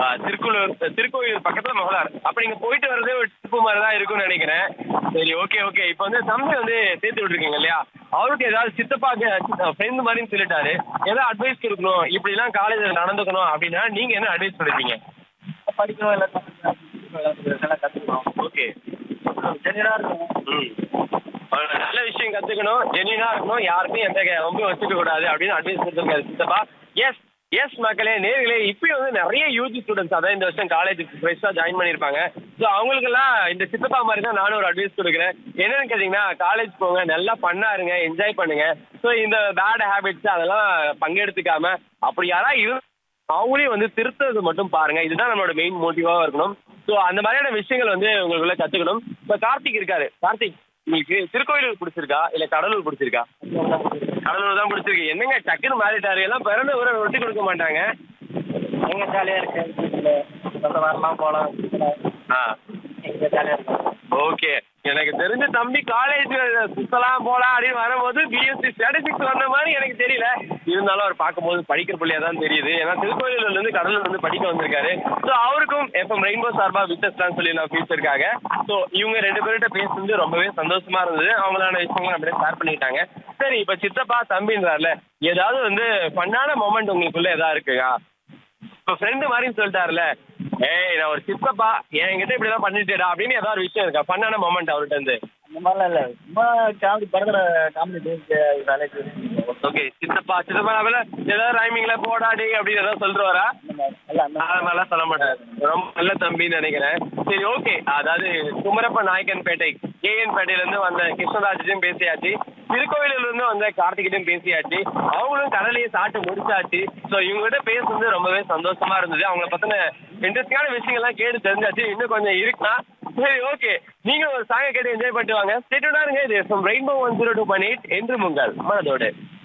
ஆ, திருக்குளூர் திருக்கோயில் பக்கத்துல மகளார் அப்ப நீங்க போயிட்டு வரதே ஒரு ட்ரிப்பு மாதிரி தான் இருக்கும்னு நினைக்கிறேன் சரி ஓகே ஓகே இப்போ வந்து தம்பி வந்து சேர்த்து விட்டுருக்கீங்க இல்லையா அவருக்கு ஏதாவது சித்தப்பாக்கு ஃப்ரெண்ட் மாதிரின்னு சொல்லிட்டாரு ஏதாவது அட்வைஸ் கொடுக்கணும் இப்படிலாம் காலேஜில் நடந்துக்கணும் அப்படின்னா நீங்க என்ன அட்வைஸ் கொடுப்பீங்க படிக்கணும் எல்லாம் எல்லாம் கற்றுக்கணும் ஓகே ஜென்யூனாக இருக்கணும் ம் ஒரு நல்ல விஷயம் கத்துக்கணும் ஜென்யூனா இருக்கணும் யாருக்கும் எந்த க- வம்பும் வச்சுக்க கூடாது அப்படின்னு அட்வைஸ் கொடுத்துருக்காரு சித்தப்பா எஸ் எஸ் மக்களே நேர்களே இப்பயும் வந்து நிறைய யூஜி ஸ்டூடெண்ட்ஸ் அதான் இந்த வருஷம் காலேஜ் ஃப்ரெஷ்ஷாக ஜாயின் பண்ணியிருப்பாங்க ஸோ அவங்களுக்கெல்லாம் இந்த சித்தப்பா மாதிரி தான் நானும் ஒரு அட்வைஸ் கொடுக்குறேன் என்னன்னு கேட்டிங்கன்னா காலேஜ் போங்க நல்லா பண்ணாருங்க என்ஜாய் பண்ணுங்க ஸோ இந்த பேட் ஹேபிட்ஸ் அதெல்லாம் பங்கெடுத்துக்காம அப்படி யாராவது இரு அவங்களையும் வந்து திருத்துறது மட்டும் பாருங்க இதுதான் நம்மளோட மெயின் மோட்டிவாக இருக்கணும் ஸோ அந்த மாதிரியான விஷயங்கள் வந்து உங்களுக்குள்ள கற்றுக்கணும் இப்போ கார்த்திக் இருக்காரு கார்த்திக் உங்களுக்கு திருக்கோயிலூர் பிடிச்சிருக்கா இல்லை கடலூர் பிடிச்சிருக்கா கடலூர் தான் பிடிச்சிருக்கு என்னங்க டக்குன்னு மாறிட்டாரு எல்லாம் பிறந்த ஊரை விட்டு கொடுக்க மாட்டாங்க எங்க ஜாலியாக இருக்கு வீட்டில் சொல்ல வரலாம் போகலாம் ஆ எங்க ஜாலியாக இருக்கும் ஓகே எனக்கு தெரிஞ்ச தம்பி காலேஜ் சுத்தலாம் போலாம் அப்படின்னு வரும்போது பிஎஸ்சி ஸ்டாட்டிஸ்டிக்ஸ் வந்த மாதிரி எனக்கு தெரியல இருந்தாலும் அவர் பார்க்கும்போது படிக்கிற பிள்ளையா தான் தெரியுது ஏன்னா திருக்கோயிலூர்ல இருந்து கடலூர் வந்து படிக்க வந்திருக்காரு ஸோ அவருக்கும் எஃப்எம் ரெயின்போ சார்பா விசஸ்லாம் சொல்லி நான் ஃபியூச்சருக்காக ஸோ இவங்க ரெண்டு பேர்கிட்ட பேசுறது ரொம்பவே சந்தோஷமா இருந்தது அவங்களான விஷயங்கள் அப்படியே ஷேர் பண்ணிக்கிட்டாங்க சரி இப்போ சித்தப்பா தம்பின்றார்ல ஏதாவது வந்து ஃபன்னான மொமெண்ட் உங்களுக்குள்ள எதா இருக்குங்க இப்போ ஃப்ரெண்டு மாதிரின்னு சொல்லிட்டாருல ஏய் நான் ஒரு சித்தப்பா என்கிட்ட இப்படி தான் பண்ணிட்டேடா அப்படின்னு ஏதாவது ஒரு விஷயம் இருக்கா ஃபன்னான மொமெண்ட் அவர்கிட்ட இருந்து அந்த மாதிரிலாம் இல்லை சும்மா காமெடி படத்துல காமெடி பேசி வேலைக்கு ஓகே சித்தப்பா சித்தப்பா அவள ஏதாவது ரைமிங்ல போடாடி அப்படின்னு ஏதாவது சொல்றாரா அந்த மாதிரி எல்லாம் அந்த அது மாதிரிலாம் சொல்ல மாட்டாரு ரொம்ப நல்ல தம்பின்னு நினைக்கிறேன் சரி ஓகே அதாவது குமரப்ப நாயக்கன்பேட்டை கேஎன் பேட்டையில இருந்து வந்த கிருஷ்ணராஜையும் பேசியாச்சு திருக்கோயிலூர்ல இருந்து வந்த கார்த்திகிட்டையும் பேசியாச்சு அவங்களும் கடலையே சாப்பிட்டு முடிச்சாச்சு ஸோ இவங்ககிட்ட பேசுறது ரொம்பவே சந்தோஷமா இருந்தது அவங்கள பத்தின இன்ட்ரெஸ்டிங்கான விஷயங்கள்லாம் கேட்டு தெரிஞ்சாச்சு இன்னும் கொஞ்சம் இருக்கலாம் சரி ஓகே நீங்க ஒரு சாங்கை கேட்டு என்ஜாய் பண்ணிட்டு வாங்க ஸ்டேட்டா இருங்க இது rainbow one zero two point eight என்று உங்கள் மனதோடு